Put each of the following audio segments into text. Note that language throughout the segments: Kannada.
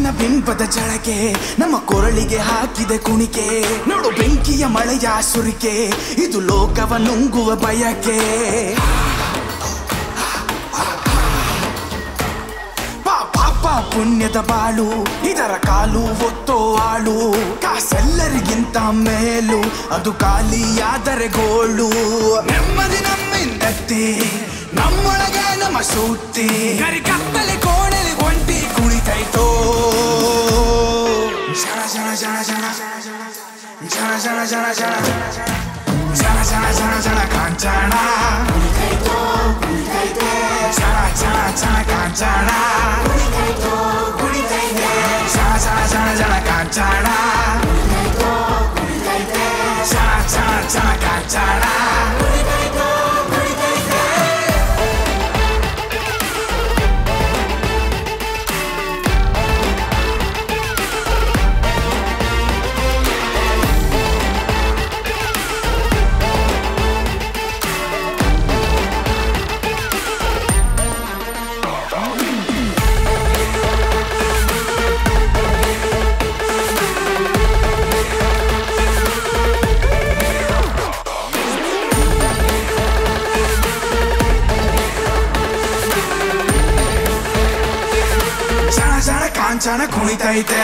ಬಿಂಬದ ಜಳಕೆ ನಮ್ಮ ಕೊರಳಿಗೆ ಹಾಕಿದೆ ಕುಣಿಕೆ ನೋಡು ಬೆಂಕಿಯ ಮಳೆಯ ಸುರಿಕೆ ಇದು ಲೋಕವ ನುಂಗುವ ಬಯಕೆ ಪಾ- ಪಾಪ ಪುಣ್ಯದ ಬಾಳು ಇದರ ಕಾಲು ಒತ್ತೋ ಆಳು ಕಾಸೆಲ್ಲರಿಗಿಂತ ಮೇಲು ಅದು ಖಾಲಿಯಾದರೆ ಗೋಳು ನೆಮ್ಮದಿ ನಮ್ಮಿಂದತ್ತೆ ನಮ್ಮೊಳಗೆ ನಮ್ಮ ಸೂತಿ ಕತ್ತಲೆ ಕೋಣೆಲಿ ಒಂಟಿ ಕುಳಿತೈತೋ ಜನ ಜನ ಜನ ಜನ ಜನ ಜನ ಜನ ಜನ ಜನ ಜನ ಜನ ಜನ ಕಾಂಚನ ಜನ ಜನ ಜನ ಕಾಂಚನ ಜನ ಜನ ಜನ ಜನ ಕಾಂಚನ ಜನ ಜನ ಜನ ಕಾಂಚನ ಜನ ಜನ ಕಾಂಚನ ಕುಣಿತೈತೆ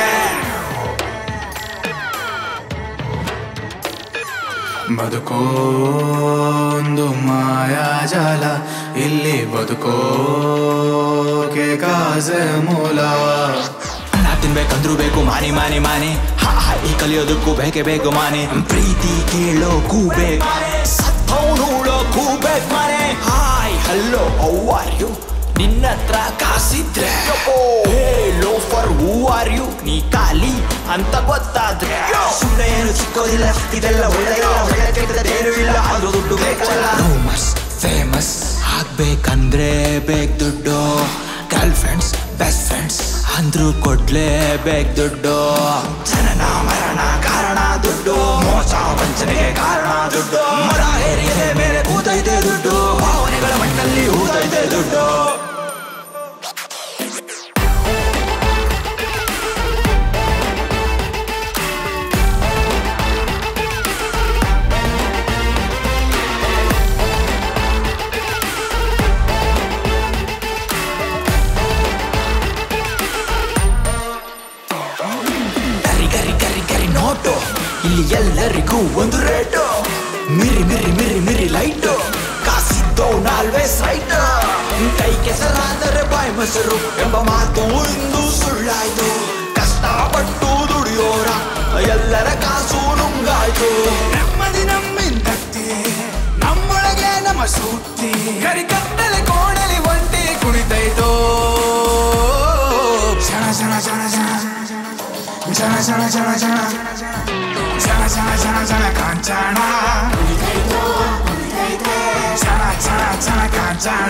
ಬದುಕೋಂದು ಮಾಯಾಜಾಲ ಇಲ್ಲಿ ಬದುಕೋಕೆ ಕಾಸೆ ಮೂಲ ನಾ ತಿನ್ಬೇಕಂದ್ರೂ ಬೇಕು ಮಾನಿ ಮಾನಿ ಮಾನಿ ಹಾ ಹಾ, ಈ ಕಲಿಯೋದಕ್ಕೂ ಬೇಕೇ ಬೇಕು ಮಾನೆ ಪ್ರೀತಿ ಕೇಳೋಕ್ಕೂ ಬೇಕು ಸತ್ತವನೂಳೋಕ್ಕೂ ಬೇಕು ಮಾನೆ ಹಾಯ್ ಹಲೋ ಆರ್ ಯು ನಿನ್ನ ಹತ್ರ ಕಾಸಿದ್ರೆ ಹೇಳೋ ಫಾರ್ ಹೂ ಆರ್ ಯು ನೀ ಖಾಲಿ ಅಂತ ಗೊತ್ತಾದ್ರೆ ಸುಮ್ಮನೆ ಏನು ಸಿಕ್ಕೋದಿಲ್ಲ ಇದೆಲ್ಲ ಒಳ್ಳೆಯ ಒಳ್ಳೆ ಕೆಟ್ಟದೇನು ಇಲ್ಲ ಆದ್ರೂ ದುಡ್ಡು ಬೇಕಲ್ಲ ರೂಮರ್ಸ್ ಫೇಮಸ್ ಆಗ್ಬೇಕಂದ್ರೆ ಬೇಕ್ ದುಡ್ಡು ಗರ್ಲ್ ಫ್ರೆಂಡ್ಸ್ ಬೆಸ್ಟ್ ಫ್ರೆಂಡ್ಸ್ ಅಂದ್ರೂ ಕೊಡ್ಲೇಬೇಕು ದುಡ್ಡು ಜನನ ಮರಣ ಕಾರಣ ದುಡ್ಡು ಮೋಸ ವಂಚನೆಗೆ ಕಾರಣ ದುಡ್ಡು ಮರ ಏರಿಯದೆ ಮೇಲೆ ಕೂತೈತೆ ದುಡ್ಡು ಭಾವನೆಗಳ ಮಣ್ಣಲ್ಲಿ ಹೂತೈತೆ ದುಡ್ಡು ಗರಿ ಗರಿ ಗರಿ ಗರಿ ನೋಟು ಇಲ್ಲಿ ಎಲ್ಲರಿಗೂ ಒಂದು ರೇಟು ಮಿರಿ ಮಿರಿ ಮಿರಿ ಮಿರಿ ಲೈಟು ಕಾಸಿದ್ದೋ ನಾಲ್ವೇಸ್ ರೈಟ್ ಕೈ ಕೆಸರಾದರೆ ಬಾಯಿ ಮೊಸರು ಎಂಬ ಮಾತು ಇಂದು ಸುಳ್ಳಾಯ್ತು ಕಷ್ಟಪಟ್ಟು ದುಡಿಯೋರ ಎಲ್ಲರ ಕಾಸು ನುಂಗಾಯ್ತು ನೆಮ್ಮದಿ ನಮ್ಮಿಂದತ್ತೆ ನಮ್ಮೊಳಗೆ ನಮ್ಮ ಸೂತಿ ಕರಿಕತ್ತಲೆ ಕೋಣಲಿ ಒಂಟಿ ಕುಣಿತೈತೋ ಜನ ಜನ ಜನ ಜನ ಜನ ಜನ ಜನ ಜನ ಜನ ಜನ ಜನ ಜನ ಕಾಂಚನ ಜನ ಜನ ಜನ ಕಾಂಚನ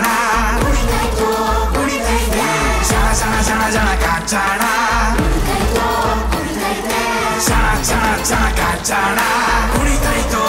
ಜನ ಜನ ಜನ ಜನ ಕಾಂಚನ ಜನ ಜನ ಜನ ಕಾಂಚನ ಕುಣಿತೈತೋ